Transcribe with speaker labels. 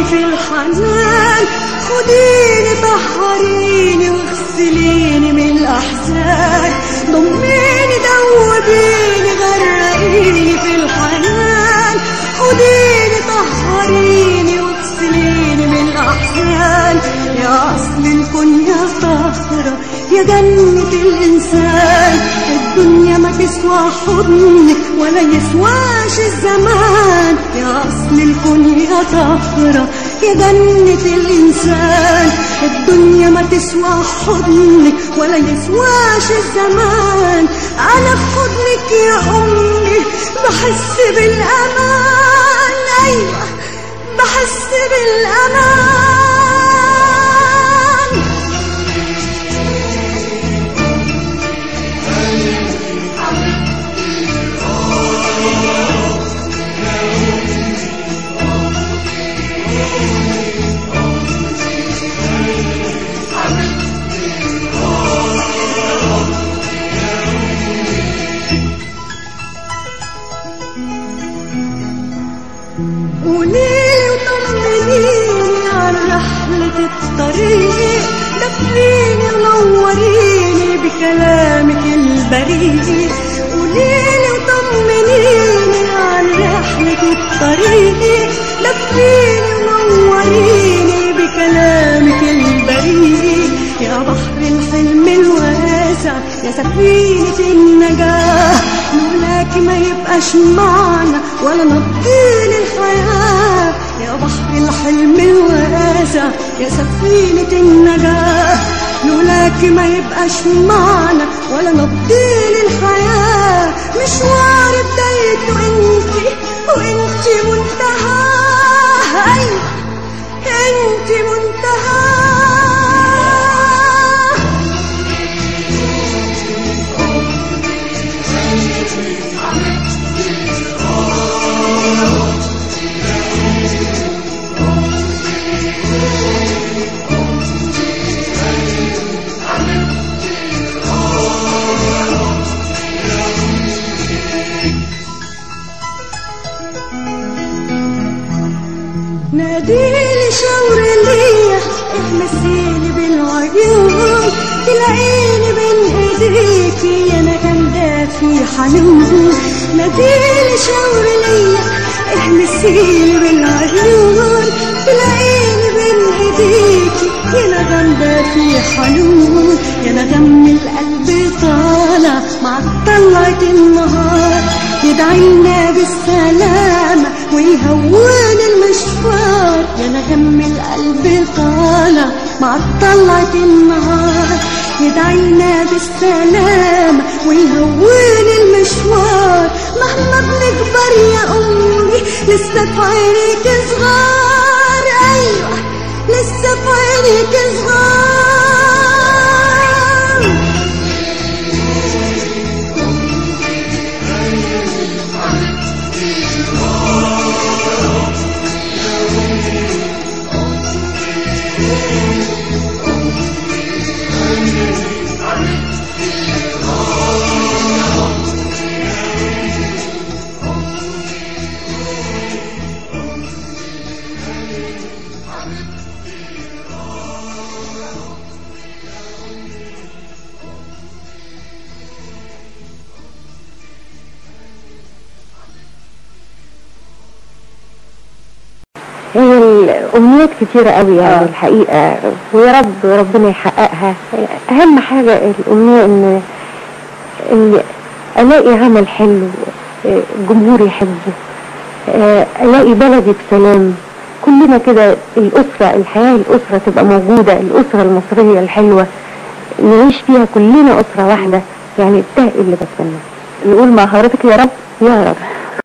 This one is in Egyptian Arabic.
Speaker 1: في الحنان خديني طهريني واغسليني من الأحزان ضميني دوبيني غرقيني في الحنان خديني طهريني واغسليني من الأحزان يا أصل الكون يا طاهرة يا جنة الإنسان الدنيا ما تسوى حضنك ولا يسواش الزمان يا أصل الكون يا طاهرة يا جنة الإنسان الدنيا ما تسوى حضنك ولا يسواش الزمان أنا في حضنك يا أمي بحس بالأمان أيوة بحس بالأمان قوليلي وطمنيني عن رحلة الطريق دفيني ونوريني بكلامك البريء قوليلي وطمنيني عن رحلة الطريق دفيني ونوريني بكلامك البريء يا بحر الحلم الواسع يا سفينة النجاة لولاك ما يبقاش معنا ولا نطيل الحياة يا بحر الحلم الواسع يا سفينة النجاة لولاك ما يبقاش معنا ولا نطيل الحياة مشوار بدايته انتي وانتي منتهى ايوه انتي منتهى ناديلي شاور ليا احمسيني بالعيون تلاقيني بين ايديكي انا جامده في حنون ناديلي شاور ليا احمسيني بالعيون تلاقيني بين ايديكي انا جامده في حنون يا نغم القلب طالع مع طلعة النهار يدعينا بالسلامة ويهون المشوار يا نغم القلب طالع مع طلعة النهار يدعينا بالسلامة ويهون المشوار مهما بنكبر يا أمي لسه في عينيك صغار أيوة لسه في عينيك صغار
Speaker 2: هي الأمنيات كتيرة قوي يعني
Speaker 3: آه.
Speaker 2: الحقيقة ويا رب ربنا يحققها أهم حاجة الأمنية إن إن ألاقي عمل حلو آه، الجمهور يحبه آه، ألاقي بلدي بسلام كلنا كده الأسرة الحياة الأسرة تبقى موجودة الأسرة المصرية الحلوة نعيش فيها كلنا أسرة واحدة يعني ده اللي بتمناه
Speaker 3: نقول مع حضرتك يا رب
Speaker 2: يا رب